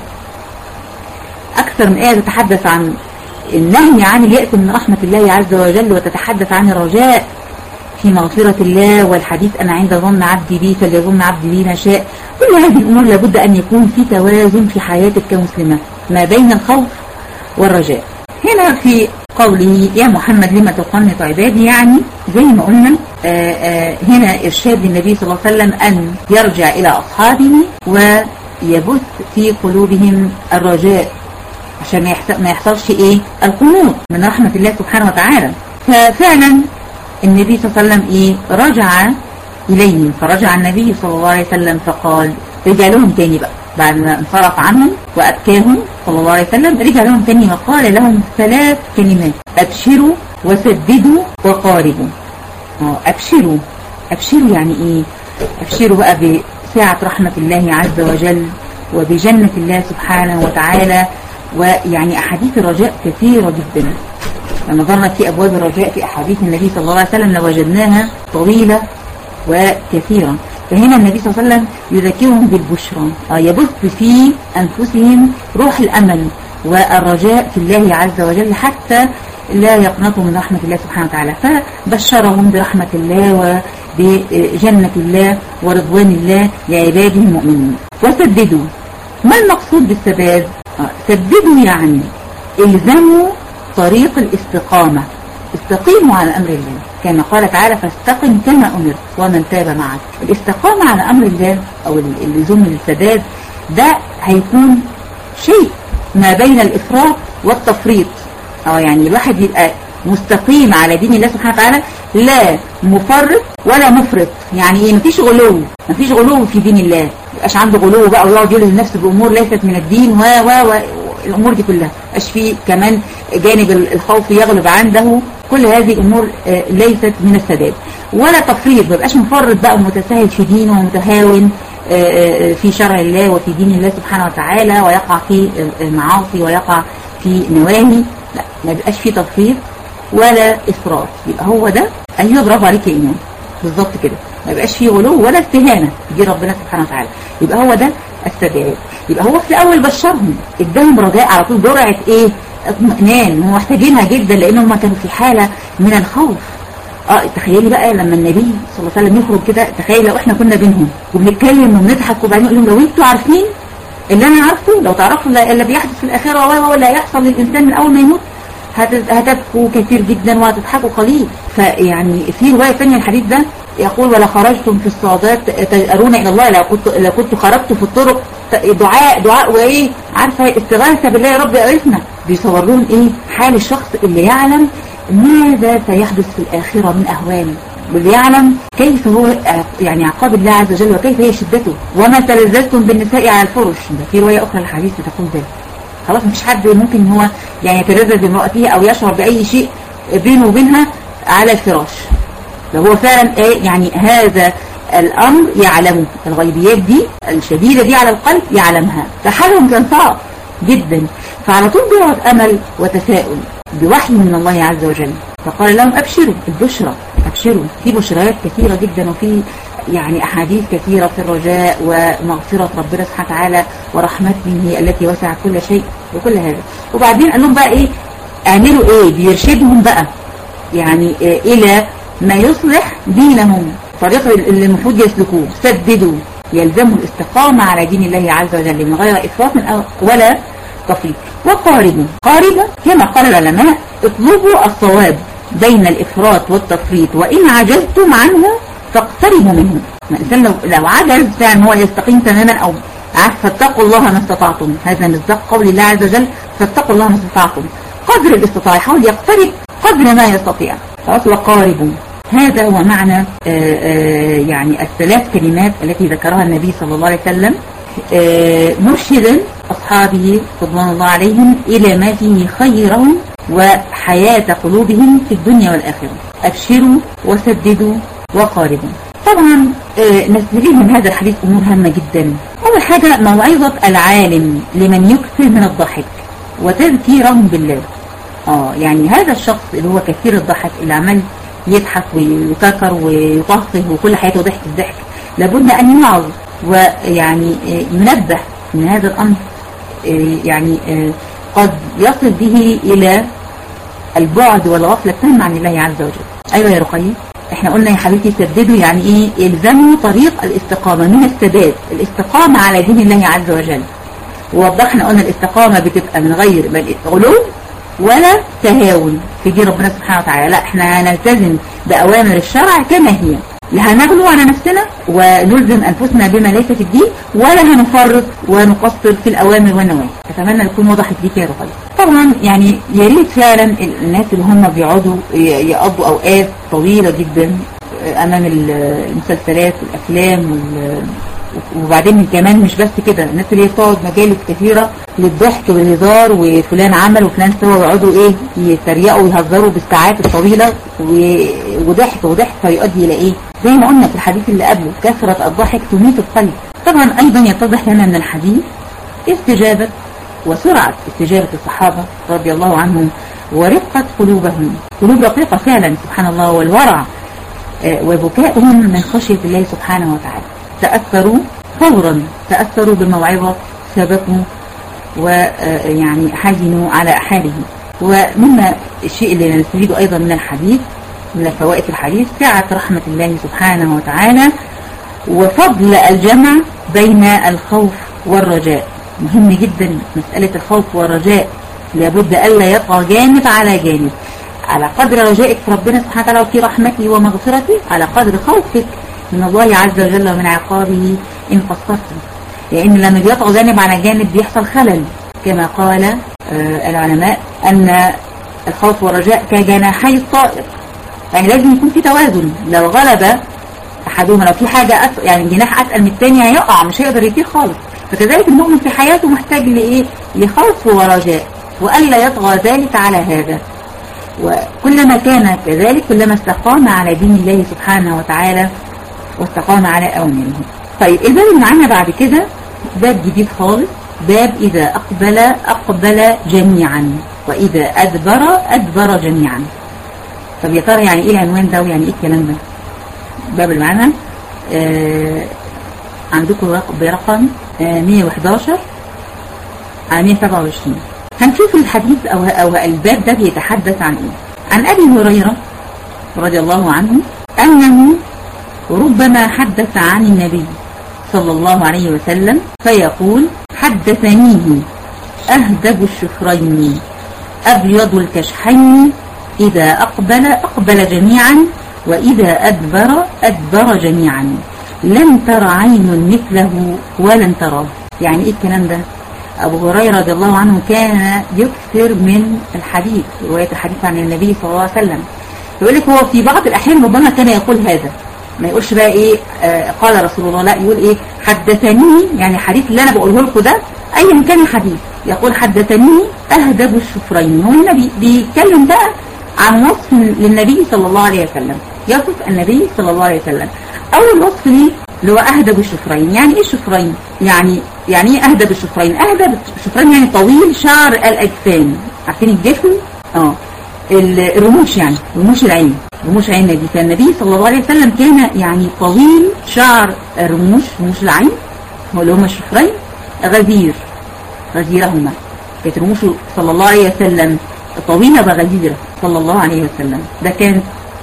أكثر من آية تتحدث عن النهي عن اليأس من رحمة الله عز وجل وتتحدث عن الرجاء في مغفرة الله والحديث أنا عند ظن عبدي بي فليظن عبدي بي ما شاء كل هذه الأمور لابد أن يكون في توازن في حياتك كمسلمة ما بين الخوف والرجاء هنا في قوله يا محمد لما تقنط عبادي يعني زي ما قلنا آآ آآ هنا إرشاد للنبي صلى الله عليه وسلم أن يرجع إلى أصحابه ويبث في قلوبهم الرجاء عشان ما يحصلش إيه القنوط من رحمة الله سبحانه وتعالى ففعلا النبي صلى الله عليه وسلم إيه رجع إليهم فرجع النبي صلى الله عليه وسلم فقال رجع لهم تاني بقى بعد ما انصرف عنهم وأبكاهم صلى الله عليه وسلم رجع لهم تاني وقال لهم ثلاث كلمات أبشروا وسددوا وقاربوا أبشروا أبشروا يعني إيه أبشروا بقى بساعة رحمة الله عز وجل وبجنة الله سبحانه وتعالى ويعني أحاديث الرجاء كثيرة جدا لما نظرنا في أبواب الرجاء في أحاديث النبي صلى الله عليه وسلم لوجدناها طويلة وكثيرة فهنا النبي صلى الله عليه وسلم يذكرهم بالبشرى آه يبث في أنفسهم روح الأمل والرجاء في الله عز وجل حتى لا يقنطوا من رحمة الله سبحانه وتعالى فبشرهم برحمة الله وبجنة الله ورضوان الله لعباده المؤمنين وسددوا ما المقصود بالسداد آه سددوا يعني الزموا طريق الاستقامة استقيموا على أمر الله كما قال تعالى فاستقم كما أمرت ومن تاب معك الاستقامة على أمر الله أو اللزوم السداد ده هيكون شيء ما بين الإفراط والتفريط أو يعني الواحد يبقى مستقيم على دين الله سبحانه وتعالى لا مفرط ولا مفرط يعني ايه مفيش غلو مفيش غلو في دين الله ميبقاش عنده غلو بقى ويقعد يلزم نفسه بأمور ليست من الدين و و و الأمور دي كلها مش في كمان جانب الخوف يغلب عنده كل هذه الأمور ليست من السداد ولا تفريط ما يبقاش مفرط بقى ومتساهل في دينه ومتهاون في شرع الله وفي دين الله سبحانه وتعالى ويقع في المعاصي ويقع في نواهي لا ما يبقاش في تفريط ولا إفراط يبقى هو ده أيوه برافو عليك يا إيمان بالظبط كده ما يبقاش فيه غلو ولا استهانة دي ربنا سبحانه وتعالى يبقى هو ده السداد يبقى هو في الأول بشرهم اداهم رجاء على طول جرعة ايه اطمئنان هم محتاجينها جدا لان هم كانوا في حالة من الخوف اه تخيلي بقى لما النبي صلى الله عليه وسلم يخرج كده تخيل لو احنا كنا بينهم وبنتكلم وبنضحك وبعدين يقول لهم لو انتوا عارفين اللي انا عارفه لو تعرفوا اللي بيحدث في الاخره ولا يحصل للانسان من اول ما يموت هتبكوا كثير جدا وهتضحكوا قليل فيعني في رواية ثانية الحديث ده يقول ولا خرجتم في الصعودات تجأرون إلى الله لو كنت, لو كنت خرجت في الطرق دعاء دعاء وإيه عارفة استغاثة بالله يا رب أعرفنا بيصور لهم إيه حال الشخص اللي يعلم ماذا سيحدث في الآخرة من أهوال واللي يعلم كيف هو يعني عقاب الله عز وجل وكيف هي شدته وما تلذذتم بالنساء على الفرش ده في رواية أخرى الحديث بتقول ذلك خلاص مفيش حد ممكن هو يعني يتلذذ بامرأته أو يشعر بأي شيء بينه وبينها على الفراش لو هو فعلا ايه يعني هذا الأمر يعلمه الغيبيات دي الشديدة دي على القلب يعلمها فحالهم كان صعب جدا فعلى طول جرعة أمل وتفاؤل بوحي من الله عز وجل فقال لهم أبشروا البشرى أبشروا في بشريات كثيرة جدا وفي يعني أحاديث كثيرة في الرجاء ومغفرة ربنا سبحانه وتعالى ورحمته التي وسعت كل شيء وكل هذا وبعدين قال لهم بقى إيه اعملوا إيه بيرشدهم بقى يعني إيه إلى ما يصلح دينهم طريق اللي المفروض يسلكوه سددوا يلزموا الاستقامة على دين الله عز وجل من غير إفراط من ولا تفريط وقاربوا قاربوا كما قال العلماء اطلبوا الصواب بين الإفراط والتفريط وإن عجزتم عنه فاقتربوا منه الإنسان لو, لو عجز فعلا هو يستقيم تماما أو فاتقوا الله ما استطعتم هذا مصداق قول الله عز وجل فاتقوا الله ما استطعتم قدر الاستطاعة يحاول يقترب قدر ما يستطيع خلاص وقاربوا هذا هو معنى آآ آآ يعني الثلاث كلمات التي ذكرها النبي صلى الله عليه وسلم مرشدا أصحابه رضوان الله عليهم إلى ما فيه خيرهم وحياة قلوبهم في الدنيا والآخرة أبشروا وسددوا وقاربوا طبعا نستفيد من هذا الحديث أمور هامة جدا أول حاجة موعظة العالم لمن يكثر من الضحك وتذكيرهم بالله آه يعني هذا الشخص اللي هو كثير الضحك اللي عمال يضحك ويككر ويقهقه وكل حياته ضحك الضحك لابد أن يوعظ ويعني ينبه من هذا الأمر يعني قد يصل به إلى البعد والغفلة التامة عن الله عز وجل أيوة يا رقية احنا قلنا يا حبيبتي سددوا يعني ايه الزموا طريق الاستقامة من السداد الاستقامة على دين الله عز وجل ووضحنا قلنا الاستقامة بتبقى من غير غلو ولا تهاون في دين ربنا سبحانه وتعالى لا احنا هنلتزم بأوامر الشرع كما هي لا هنغلو على نفسنا ونلزم أنفسنا بما ليس في الدين ولا هنفرط ونقصر في الأوامر والنواهي أتمنى تكون وضحت ديك يا رقية طبعا يعني يا ريت فعلا الناس اللي هم بيقعدوا يقضوا أوقات طويلة جدا أمام المسلسلات والأفلام وبعدين كمان مش بس كده الناس اللي هي بتقعد مجالس كثيرة للضحك والهزار وفلان عمل وفلان سوى ويقعدوا ايه يتريقوا ويهزروا بالساعات الطويلة وضحك وضحك فيؤدي الى ايه زي ما قلنا في الحديث اللي قبله كثرة الضحك تميت القلب طبعا ايضا يتضح لنا من الحديث استجابة وسرعة استجابة الصحابة رضي الله عنهم ورقة قلوبهم قلوب رقيقة فعلا سبحان الله والورع وبكائهم من خشية الله سبحانه وتعالى تأثروا فورا تأثروا بالموعظة ثبتوا ويعني حزنوا على أحالهم ومما الشيء اللي نستفيده أيضا من الحديث من فوائد الحديث سعة رحمة الله سبحانه وتعالى وفضل الجمع بين الخوف والرجاء مهم جدا مسألة الخوف والرجاء لابد ألا يطغى جانب على جانب على قدر رجائك في ربنا سبحانه وتعالى وفي رحمته ومغفرته على قدر خوفك من الله عز وجل ومن عقابه إن قصرتم لأن لما بيطغى جانب على جانب بيحصل خلل كما قال آه العلماء أن الخوف والرجاء كجناحي الطائر يعني لازم يكون في توازن لو غلب أحدهما لو في حاجة أس... يعني جناح أتقل من الثاني هيقع مش هيقدر يطير خالص فكذلك المؤمن في حياته محتاج لإيه لخوف ورجاء وألا يطغى ذلك على هذا وكلما كان كذلك كلما استقام على دين الله سبحانه وتعالى واستقام على أوامره طيب الباب اللي معانا بعد كده باب جديد خالص باب إذا أقبل أقبل جميعا وإذا أدبر أدبر جميعا طب يا ترى يعني إيه العنوان ده ويعني إيه الكلام ده باب اللي معانا آه عندكم برقم آه 111 على 127 هنشوف الحديث أو, أو الباب ده بيتحدث عن إيه عن أبي هريرة رضي الله عنه أنه ربما حدث عن النبي صلى الله عليه وسلم فيقول حدثنيه أهدب الشفرين أبيض الكشحين إذا أقبل أقبل جميعا وإذا أدبر أدبر جميعا لن ترى عين مثله ولن تراه يعني إيه الكلام ده أبو هريرة رضي الله عنه كان يكثر من الحديث رواية الحديث عن النبي صلى الله عليه وسلم يقول لك هو في بعض الأحيان ربما كان يقول هذا ما يقولش بقى إيه آه قال رسول الله لا يقول إيه حدثني يعني حديث اللي أنا بقوله لكم ده أيا كان الحديث يقول حدثني أهدب الشفرين هو هنا بيتكلم بقى عن وصف للنبي صلى الله عليه وسلم يصف النبي صلى الله عليه وسلم أول وصف ليه اللي هو أهدب الشفرين يعني إيه الشفرين يعني يعني إيه أهدب الشفرين أهدب الشفرين يعني طويل شعر الأجسام عارفين الجفن اه الرموش يعني رموش العين رموش عين النبي فالنبي صلى الله عليه وسلم كان يعني طويل شعر الرموش رموش العين هو اللي هما الشفرين غزير غزيرهما كانت رموشه صلى الله عليه وسلم طويلة وغزيرة صلى الله عليه وسلم ده كان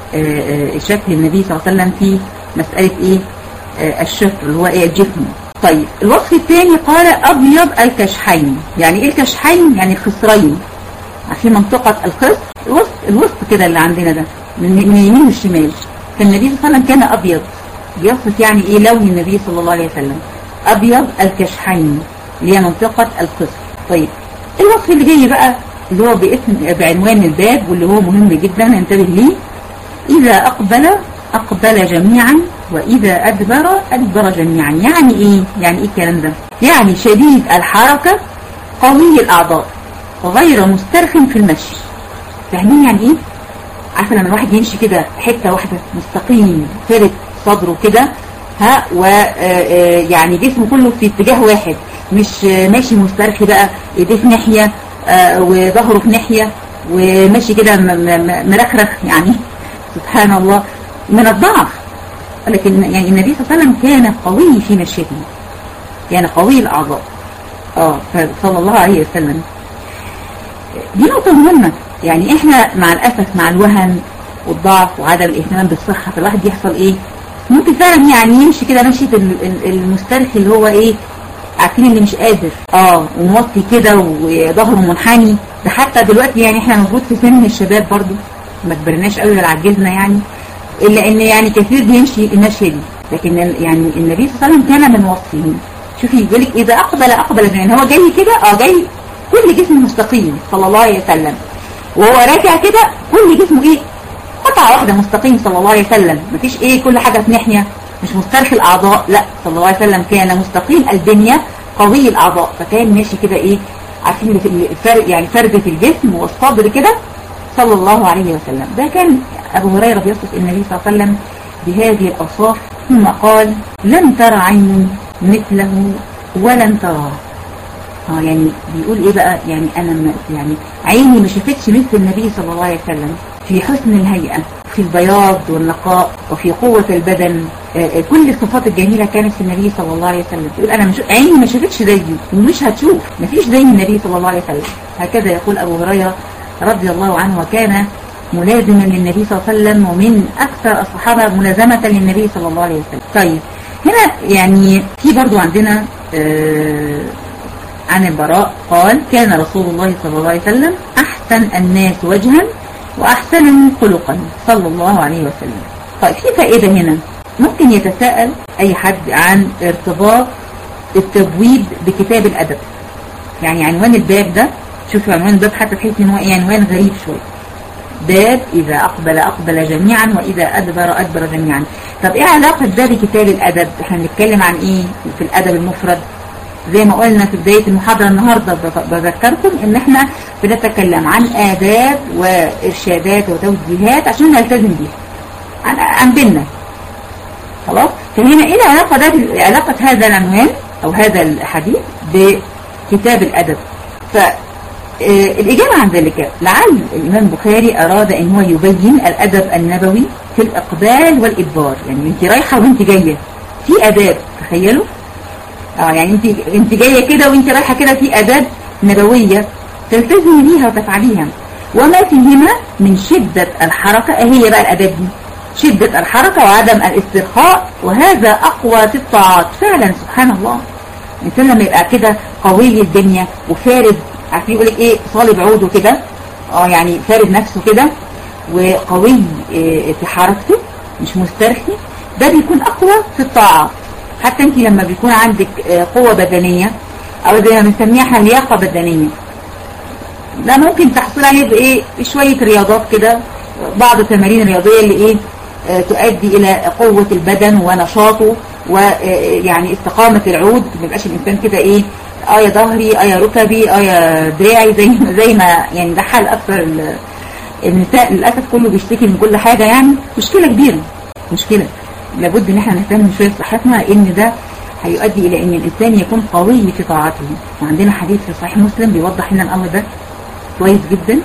شكل النبي صلى الله عليه وسلم في مسألة ايه الشفر اللي هو ايه الجفن طيب الوصف الثاني قال ابيض الكشحين يعني ايه الكشحين يعني الخصرين في منطقة الخصر الوسط الوسط كده اللي عندنا ده من اليمين والشمال فالنبي صلى الله عليه وسلم كان ابيض بيصف يعني ايه لون النبي صلى الله عليه وسلم ابيض الكشحين اللي هي منطقة الخصر طيب الوصف اللي جاي بقى اللي هو باسم بعنوان الباب واللي هو مهم جدا ننتبه ليه إذا أقبل أقبل جميعا وإذا أدبر أدبر جميعا يعني إيه؟ يعني إيه الكلام ده؟ يعني شديد الحركة قوي الأعضاء غير مسترخم في المشي فاهمين يعني إيه؟ عارفة لما الواحد يمشي كده حتة واحدة مستقيم فرد صدره كده ها ويعني جسمه كله في اتجاه واحد مش ماشي مسترخي بقى ايديه في ناحية وظهره في ناحية وماشي كده مرخرخ يعني سبحان الله من الضعف لكن يعني النبي صلى الله عليه وسلم كان قوي في مشيته كان قوي الأعضاء اه صلى الله عليه وسلم دي نقطة مهمة يعني احنا مع الأسف مع الوهن والضعف وعدم الاهتمام بالصحة فالواحد يحصل ايه ممكن فعلا يعني يمشي كده مشية المسترخي اللي هو ايه عارفين اللي مش قادر اه وموطي كده وظهره منحني ده حتى دلوقتي يعني احنا موجود في سن الشباب برضو ما كبرناش قوي ولا عجزنا يعني الا ان يعني كثير بيمشي المشيه دي لكن يعني النبي صلى الله عليه وسلم كان من وصفه شوفي يقول لك اذا اقبل اقبل يعني هو جاي كده اه جاي كل جسمه مستقيم صلى الله عليه وسلم وهو راجع كده كل جسمه ايه قطعه واحده مستقيم صلى الله عليه وسلم مفيش ايه كل حاجه في ناحيه مش مسترخي الاعضاء لا صلى الله عليه وسلم كان مستقيم البنيه قوي الاعضاء فكان ماشي كده ايه عارفين الفرق يعني فردة الجسم والصدر كده صلى الله عليه وسلم ده كان أبو هريرة بيصف النبي صلى الله عليه وسلم بهذه الأوصاف ثم قال لم تر عين مثله ولن تراه اه يعني بيقول ايه بقى يعني انا ما يعني عيني ما شافتش مثل النبي صلى الله عليه وسلم في حسن الهيئة في البياض والنقاء وفي قوة البدن آه كل الصفات الجميلة كانت في النبي صلى الله عليه وسلم يقول انا مش عيني ما شافتش زيه ومش هتشوف ما فيش زي النبي صلى الله عليه وسلم هكذا يقول ابو هريرة رضي الله عنه وكان ملازما للنبي صلى الله عليه وسلم ومن اكثر الصحابة ملازمة للنبي صلى الله عليه وسلم طيب هنا يعني في برضو عندنا آه عن البراء قال كان رسول الله صلى الله عليه وسلم أحسن الناس وجها وأحسنهم خلقا صلى الله عليه وسلم طيب في فائدة هنا ممكن يتساءل أي حد عن ارتباط التبويب بكتاب الأدب يعني عنوان الباب ده شوفوا عنوان الباب حتى تحس ان هو ايه عنوان غريب شوية باب إذا أقبل أقبل جميعا وإذا أدبر أدبر جميعا طب إيه علاقة ده بكتاب الأدب احنا بنتكلم عن إيه في الأدب المفرد زي ما قلنا في بداية المحاضرة النهاردة بذكركم ان احنا بنتكلم عن آداب وإرشادات وتوجيهات عشان نلتزم بيها عن, عن بيننا خلاص فهنا ايه العلاقة ده علاقة هذا العنوان او هذا الحديث بكتاب الأدب فالإجابة عن ذلك لعل الإمام البخاري أراد ان هو يبين الأدب النبوي في الإقبال والإدبار يعني انت رايحة وانت جاية في أداب تخيلوا اه يعني انت انت جايه كده وانت رايحه كده في اداب نبويه تلتزمي بيها وتفعليها وما فيهما من شدة الحركة هي بقى الاداب دي شدة الحركة وعدم الاسترخاء وهذا اقوى في الطاعات فعلا سبحان الله الانسان لما يبقى كده قوي الدنيا وفارد عارفين يقول لك ايه صالب عوده كده اه يعني فارد نفسه كده وقوي اه في حركته مش مسترخي ده بيكون اقوى في الطاعات حتى انت لما بيكون عندك قوة بدنية او زي ما بنسميها احنا لياقة بدنية ده ممكن تحصل عليه بايه شوية رياضات كده بعض التمارين الرياضية اللي ايه اه تؤدي الى قوة البدن ونشاطه ويعني استقامة العود ما يبقاش الانسان كده ايه اه يا ظهري اه يا ركبي اه يا دراعي زي زي ما يعني ده حال اكثر النساء للاسف كله بيشتكي من كل حاجة يعني مشكلة كبيرة مشكلة لابد ان احنا نهتم شوية بصحتنا ان ده هيؤدي الى ان الانسان يكون قوي في طاعته وعندنا حديث في صحيح مسلم بيوضح لنا الامر ده كويس جدا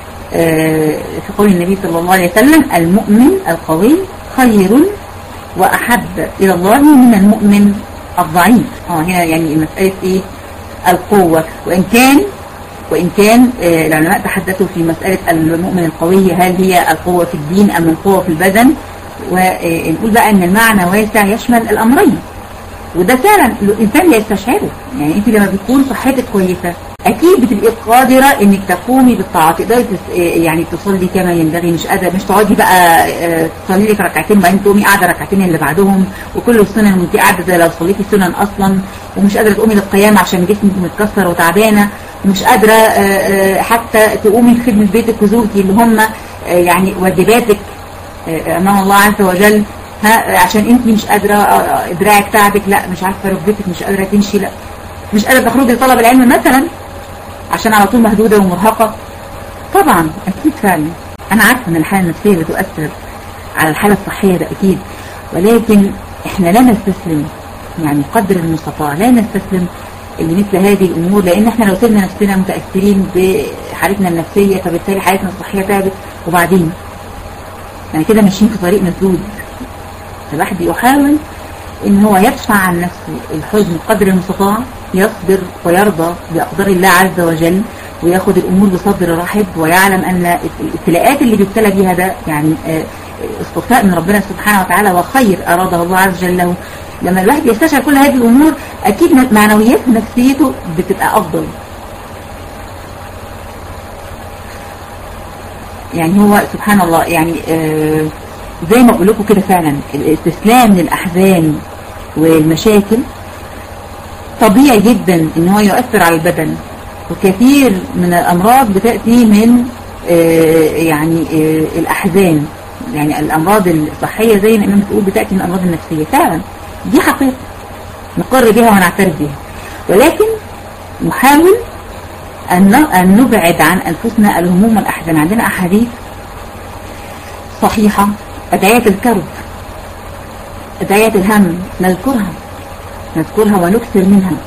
آه في قول النبي صلى الله عليه وسلم المؤمن القوي خير واحب الى الله من المؤمن الضعيف اه هنا يعني مسألة ايه القوة وان كان وإن كان العلماء تحدثوا في مسألة المؤمن القوي هل هي القوة في الدين أم القوة في البدن ونقول بقى ان المعنى واسع يشمل الامرين وده فعلا الانسان يستشعره يعني انت لما بتكون صحتك كويسة اكيد بتبقي قادرة انك تقومي بالطاعات تقدري يعني تصلي كما ينبغي مش قادرة مش تقعدي بقى تصلي لك ركعتين بعدين تقومي قاعدة ركعتين اللي بعدهم وكل السنن وانت قاعدة زي لو صليتي السنن اصلا ومش قادرة تقومي للقيام عشان جسمك متكسر وتعبانة ومش قادرة حتى تقومي لخدمة بيتك وزوجتي اللي هم يعني واجباتك امام الله عز وجل ها عشان انت مش قادرة دراعك تعبك لا مش عارفة ركبتك مش قادرة تمشي لا مش قادرة تخرجي لطلب العلم مثلا عشان على طول مهدودة ومرهقة طبعا اكيد فعلا انا عارفة ان الحالة النفسية بتؤثر على الحالة الصحية ده اكيد ولكن احنا لا نستسلم يعني قدر المستطاع لا نستسلم لمثل هذه الامور لان احنا لو سيبنا نفسنا متأثرين بحالتنا النفسية فبالتالي حالتنا الصحية تعبت وبعدين يعني كده ماشيين في طريق مسدود الواحد يحاول ان هو يدفع عن نفسه الحزن قدر المستطاع يصبر ويرضى بأقدار الله عز وجل وياخد الأمور بصبر رحب ويعلم أن الابتلاءات اللي بيبتلى بيها ده يعني استغفاء من ربنا سبحانه وتعالى وخير أراده الله عز وجل له لما الواحد يستشعر كل هذه الأمور أكيد معنويات نفسيته بتبقى أفضل يعني هو سبحان الله يعني آه زي ما اقول لكم كده فعلا الاستسلام للأحزان والمشاكل طبيعي جدا ان هو يؤثر على البدن وكثير من الأمراض بتأتي من آه يعني آه الأحزان يعني الأمراض الصحية زي ما الإمام بتقول بتأتي من الأمراض النفسية فعلا دي حقيقة نقر بها ونعترف بها ولكن نحاول أن نبعد عن أنفسنا الهموم والأحزان عندنا أحاديث صحيحة أدعية الكرب أدعية الهم نذكرها نذكرها ونكثر منها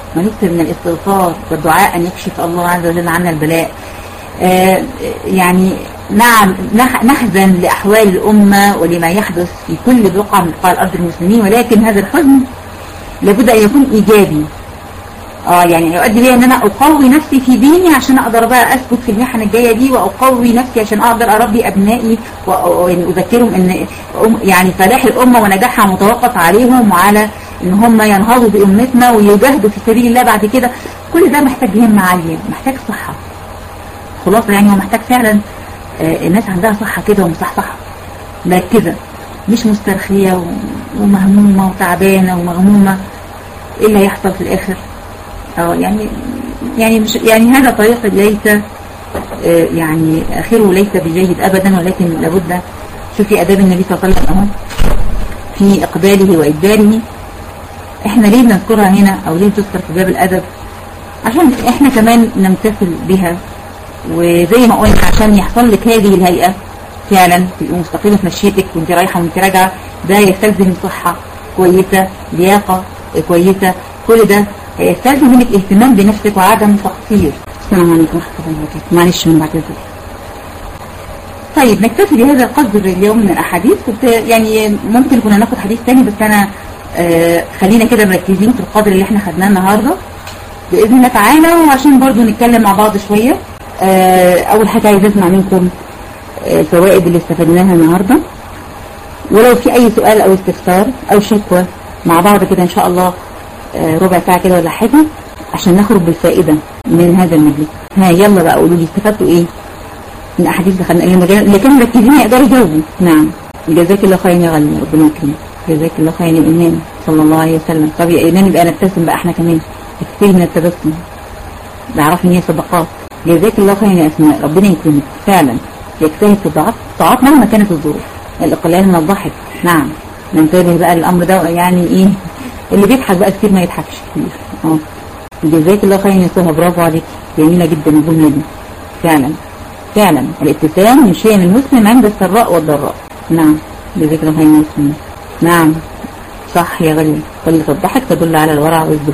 ونكثر من الاستغفار والدعاء أن يكشف الله عز وجل عنا البلاء آه يعني نعم نحزن لأحوال الأمة ولما يحدث في كل بقعة من بقاع الأرض المسلمين ولكن هذا الحزن لابد أن يكون إيجابي اه يعني يؤدي بي ان انا اقوي نفسي في ديني عشان اقدر بقى اثبت في المحن الجايه دي واقوي نفسي عشان اقدر اربي ابنائي واذكرهم ان يعني فلاح الامه ونجاحها متوقف عليهم وعلى ان هم ينهضوا بامتنا ويجاهدوا في سبيل الله بعد كده كل ده محتاج همه عاليه محتاج صحه خلاصه يعني هو محتاج فعلا آه الناس عندها صحه كده ومصحصحه مركزه مش مسترخيه ومهمومه وتعبانه ومغمومه ايه اللي هيحصل في الاخر اه يعني يعني مش يعني هذا طريق ليس آه يعني اخره ليس بجيد ابدا ولكن لابد شوفي اداب النبي صلى الله عليه وسلم اهو في اقباله وادباره احنا ليه بنذكرها هنا او ليه تذكر في باب الادب عشان احنا كمان نمتثل بها وزي ما قلنا عشان يحصل لك هذه الهيئة فعلا تبقى مستقيمة في مشيتك وانت رايحة وانت راجعة ده يستلزم صحة كويسة لياقة كويسة كل ده يستلزم منك اهتمام بنفسك وعدم تقصير السلام عليكم ورحمة الله وبركاته معلش من بعد ذلك طيب نكتفي بهذا القدر اليوم من الأحاديث كنت يعني ممكن كنا ناخد حديث تاني بس أنا آه خلينا كده مركزين في القدر اللي احنا خدناه النهاردة بإذن الله تعالى وعشان برضو نتكلم مع بعض شوية آه أول حاجة عايز أسمع منكم آه الفوائد اللي استفدناها النهاردة ولو في أي سؤال أو استفسار أو شكوى مع بعض كده إن شاء الله آه ربع ساعة كده ولا حاجة عشان نخرج بالفائدة من هذا المجلس ها يلا بقى قولوا لي استفدتوا إيه من أحاديث دخلنا اللي كانوا مركزين يقدروا يجاوبوا نعم جزاك الله خير يا غالي ربنا يكرمك جزاك الله خير يا إمام صلى الله عليه وسلم طب يا إمام يبقى نبتسم بقى احنا كمان كتير من التبسم بعرف ان هي صدقات جزاك الله خير يا اسماء ربنا يكرمك فعلا يجتهد في الضعف الطاعات مهما كانت الظروف الاقلال من الضحك نعم ننتبه بقى الامر ده يعني ايه اللي بيضحك بقى كتير ما يضحكش كتير اه جزاك الله خير يا سهى برافو عليك جميله جدا الجمله دي فعلا فعلا الابتسام من شيء المسلم عند السراء والضراء نعم جزاك الله خير يا اسماء نعم صح يا غالي قلة الضحك تدل على الورع والزهد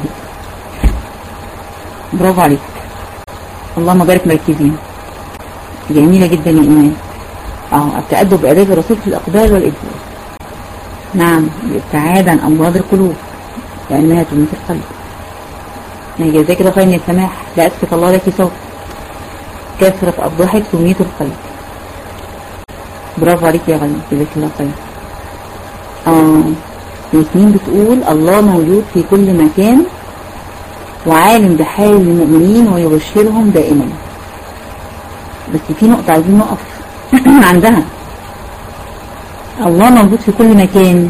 برافو عليك اللهم بارك مركزين جميلة جدا يا إيمان اه التأدب بأداب الرسول في الإقبال والإدبار نعم الابتعاد عن أمراض القلوب لأنها تميت القلب يعني جزاك الله خير يا سماح لا أسكت الله لك صوت كثرة الضحك تميت القلب برافو عليك يا غني جزاك الله خير اه ياسمين بتقول الله موجود في كل مكان وعالم بحال المؤمنين ويبشرهم دائما بس في نقطة عايزين نقف عندها الله موجود في كل مكان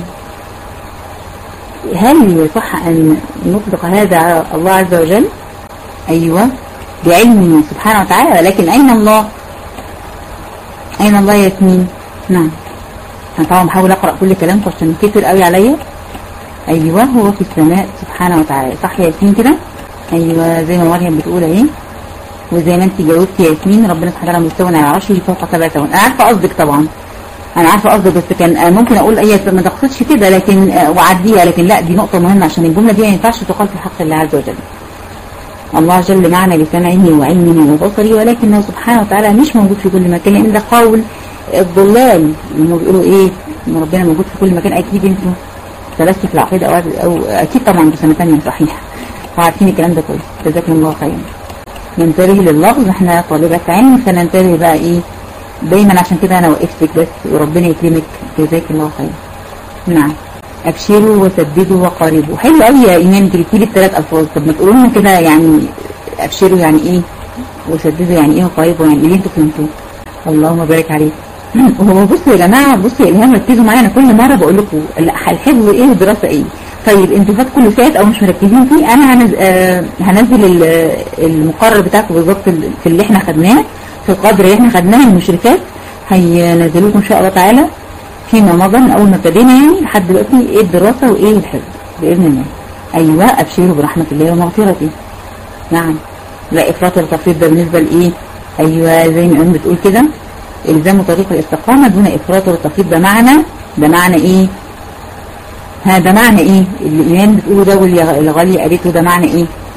هل يصح أن نطلق هذا على الله عز وجل أيوة بعلمه سبحانه وتعالى لكن أين الله أين الله يا ياسمين نعم أنا طبعا بحاول أقرأ كل كلامكم عشان كتير قوي عليا أيوة هو في السماء سبحانه وتعالى صح يا ياسمين كده ايوه زي ما مريم بتقول اهي وزي ما انت جاوبتي يا ياسمين ربنا سبحانه وتعالى مستوى على عرشه فوق سبع سماوات انا عارفه قصدك طبعا انا عارفه قصدك بس كان ممكن اقول اي ما تقصدش كده لكن وعديها لكن لا دي نقطه مهمه عشان الجمله دي ما ينفعش تقال في حق الله عز وجل الله جل معنى لسمعه وعلمه وبصره ولكنه سبحانه وتعالى مش موجود في كل مكان لان ده قول الضلال هم بيقولوا ايه ان ربنا موجود في كل مكان اكيد انتوا درستوا في العقيده او, أو اكيد طبعا بسنه ثانيه صحيح وعارفين الكلام ده كويس جزاكم الله خيرا ننتبه لللفظ احنا طالبة علم فننتبه بقى ايه دايما عشان كده انا وقفتك بس وربنا يكرمك جزاك الله خير نعم ابشروا وسددوا وقاربوا حلو قوي يا ايمان انت بتقولي الثلاث الفاظ طب ما تقولوا لنا كده يعني ابشروا يعني ايه وسددوا يعني ايه وقاربوا يعني ايه انتوا فهمتوه اللهم بارك عليك وهو بصوا يا جماعه بصوا يا الهام ركزوا معايا انا كل مره بقول لكم الحفظ ايه والدراسه ايه طيب انتوا فات كل ساعه او مش مركزين فيه انا هنز... آه هنزل المقرر بتاعكم بالظبط في اللي احنا خدناه في القدر اللي احنا خدناه من المشركات هينزلوا لكم ان شاء الله تعالى فيما مضى من اول ما ابتدينا يعني لحد دلوقتي ايه الدراسه وايه الحفظ باذن الله ايوه ابشروا برحمه الله ومغفرته نعم لا افراط ولا تفريط ده بالنسبه لايه ايوه زي ما بتقول كده الزام طريق الاستقامه دون افراط ولا تفريط ده معنى ده معنى ايه هذا معنى ايه اللي الايمان بتقوله ده واللي الغالية قالته ده معنى ايه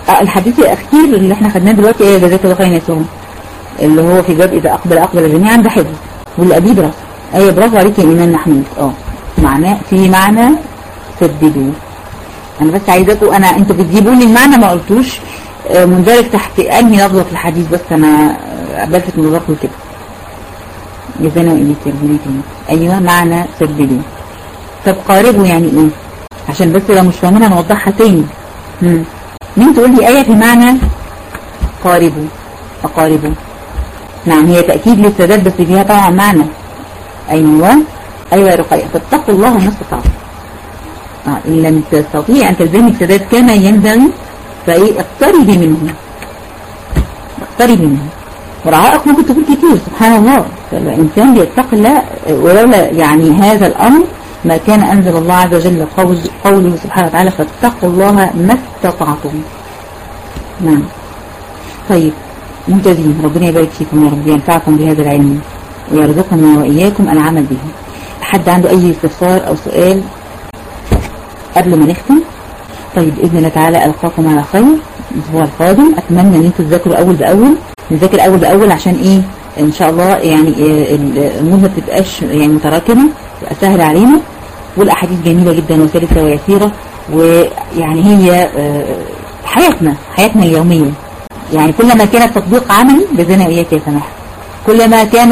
آه الحديث الأخير اللي احنا خدناه دلوقتي ايه جزاك الله خير يسوم اللي هو في باب إذا أقبل أقبل جميعا ده حفظ واللي أبيه برافو أيوة برافو عليك يا إيمان محمود اه معناه في معنى سددوا أنا بس عايزاكم أنا أنتوا بتجيبوا لي المعنى ما قلتوش آه مندرج تحت أنهي لفظة في الحديث بس أنا بلفت نظركم كده جزانا وإليك ربنا يكرمك أيوة معنى سددوا طب قاربوا يعني إيه عشان بس لو مش فاهمينها نوضحها تاني مم. مين تقول لي آية في معنى قاربوا أقاربوا نعم هي تأكيد للسداد بس فيها طبعا معنى أيوة أيوة يا رقية فاتقوا الله ما استطعتم آه إن لم تستطيع أن تلزمي السداد كما ينبغي فإيه اقتربي منه اقتربي منه ورعائق ممكن تكون كتير سبحان الله فالإنسان بيتقي الله ولولا يعني هذا الأمر ما كان أنزل الله عز وجل قول قوله سبحانه وتعالى فاتقوا الله ما استطعتم نعم طيب ممتازين ربنا يبارك فيكم يا رب ينفعكم بهذا العلم ويرزقنا وإياكم العمل به حد عنده أي استفسار أو سؤال قبل ما نختم طيب بإذن الله تعالى ألقاكم على خير الأسبوع القادم أتمنى أن انتوا تذاكروا أول بأول نذاكر أول بأول عشان إيه إن شاء الله يعني الأمور ما تبقاش يعني متراكمة تبقى سهلة علينا والأحاديث جميلة جدا وسلسة ويسيرة ويعني هي حياتنا حياتنا اليومية يعني كلما كان التطبيق عملي بزنا إياك يا سماح كلما كان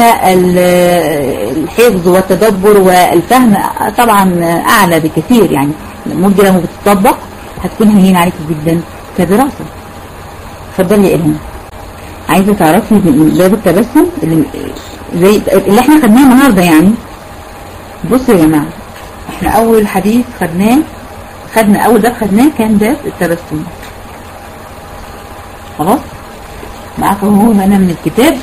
الحفظ والتدبر والفهم طبعا أعلى بكثير يعني المدة لما بتطبق هتكون هين عليك جدا كدراسة اتفضلي يا إلهام عايزة تعرفي من باب التبسم اللي, زي اللي احنا خدناه النهاردة يعني بصوا يا جماعة احنا أول حديث خدناه خدنا أول باب خدناه كان باب التبسم خلاص معاكم هو هنا من الكتاب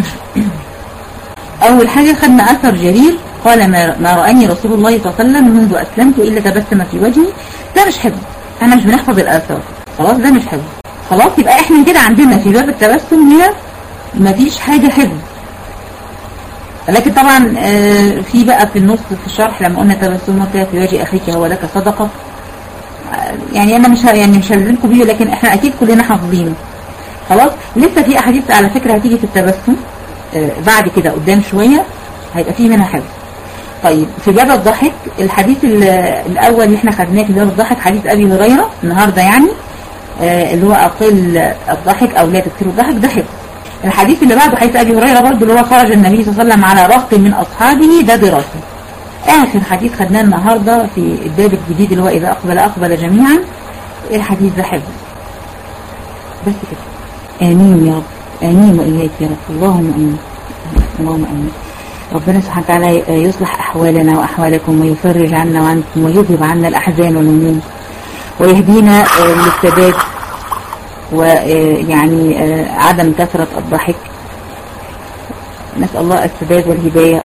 أول حاجة خدنا أثر جرير قال ما, ما رأني رسول الله صلى الله عليه وسلم منذ أسلمت إلا تبسم في وجهي ده مش حفظ احنا مش بنحفظ الآثار خلاص ده مش حفظ خلاص يبقى احنا كده عندنا في باب التبسم هنا مفيش حاجة حفظ لكن طبعا في بقى في النص في الشرح لما قلنا تبسمك في وجه أخيك هو لك صدقة يعني أنا مش يعني مش هلزمكم بيه لكن احنا أكيد كلنا حافظينه خلاص لسه في أحاديث على فكرة هتيجي في التبسم بعد كده قدام شوية هيبقى فيه منها حفظ طيب في باب الضحك الحديث الأول اللي احنا خدناه في باب الضحك حديث أبي هريرة النهاردة يعني آه اللي هو أقل الضحك أو لا تكثير الضحك ده حفظ الحديث اللي بعده حديث أبي هريرة برضه اللي هو خرج النبي صلى الله عليه وسلم على رهط من أصحابه ده دراسة آخر حديث خدناه النهاردة في الباب الجديد اللي هو إذا أقبل أقبل جميعا الحديث ده حفظ بس كده آمين يا رب آمين وإياك يا رب اللهم آمين اللهم آمين ربنا سبحانه وتعالى يصلح أحوالنا وأحوالكم ويفرج عنا وعنكم ويذهب عنا الأحزان والهموم ويهدينا للسداد ويعني عدم كثرة الضحك نسأل الله السداد والهداية